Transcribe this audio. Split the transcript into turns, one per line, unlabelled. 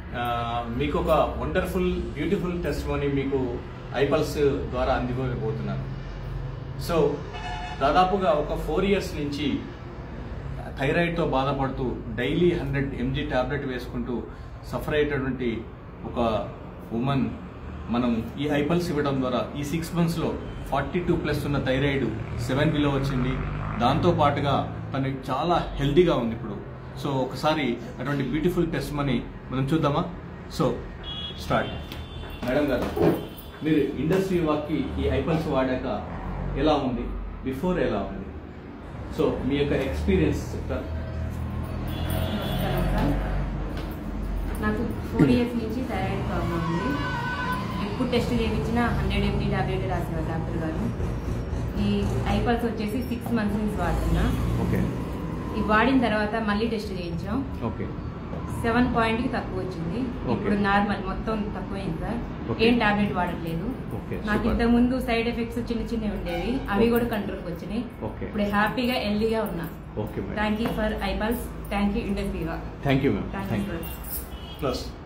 ఆ, మీకు ఒక వండర్ఫుల్ బ్యూటిఫుల్ టెస్ట్ మీకు ఐపల్స్ ద్వారా అందివ్వబోతున్నాను సో దాదాపుగా ఒక ఫోర్ ఇయర్స్ నుంచి థైరాయిడ్తో బాధపడుతూ డైలీ హండ్రెడ్ ఎంజీ టాబ్లెట్ వేసుకుంటూ సఫర్ అయ్యేటటువంటి ఒక ఉమెన్ మనం ఈ ఐపల్స్ ఇవ్వడం ద్వారా ఈ సిక్స్ మంత్స్లో ఫార్టీ టూ ప్లస్ ఉన్న థైరాయిడ్ సెవెన్ బిలో వచ్చింది దాంతో పాటుగా తను చాలా హెల్దీగా ఉంది ఇప్పుడు సో ఒకసారి అటువంటి బ్యూటిఫుల్ టెస్ట్ మనీ మనం చూద్దామా సో స్టార్ట్ మేడం గారు మీరు ఇండస్ట్రీ వాక్కి ఈ ఐపల్స్ వాడాక ఎలా ఉంది బిఫోర్ ఎలా ఉంది సో మీ యొక్క ఎక్స్పీరియన్స్ చెప్తారా
నమస్కారం సార్ నాకు ఫోర్ ఇయర్స్ నుంచి థైరాయిడ్ ప్రాబ్లం ఉంది ఎప్పుడు టెస్ట్ చేయించినా హండ్రెడ్ ఎంజీ టాబ్లెట్ రాసేవారు డాక్టర్ గారు ఈ ఐపల్స్ వచ్చేసి సిక్స్ మంత్స్ నుంచి వాడుతున్నా
ఓకే
ఈ వాడిన తర్వాత మళ్ళీ టెస్ట్ చేయించాం
ఓకే
సెవెన్ పాయింట్కి తక్కువ వచ్చింది
Okay.
ఇప్పుడు నార్మల్ మొత్తం తక్కువైంది సార్
Okay.
ఏం టాబ్లెట్ వాడట్లేదు
Okay,
నాకు
super.
ఇంతకు ముందు సైడ్ ఎఫెక్ట్స్ చిన్న చిన్నవి ఉండేవి అవి
Okay.
కూడా కంట్రోల్కి వచ్చినాయి
Okay.
ఇప్పుడు హ్యాపీగా హెల్దీగా ఉన్నా
okay madam
thank you for iPulse thank you ఇండస్ట్రీగా
thank you ma'am
thank
thank
you
you
sir
plus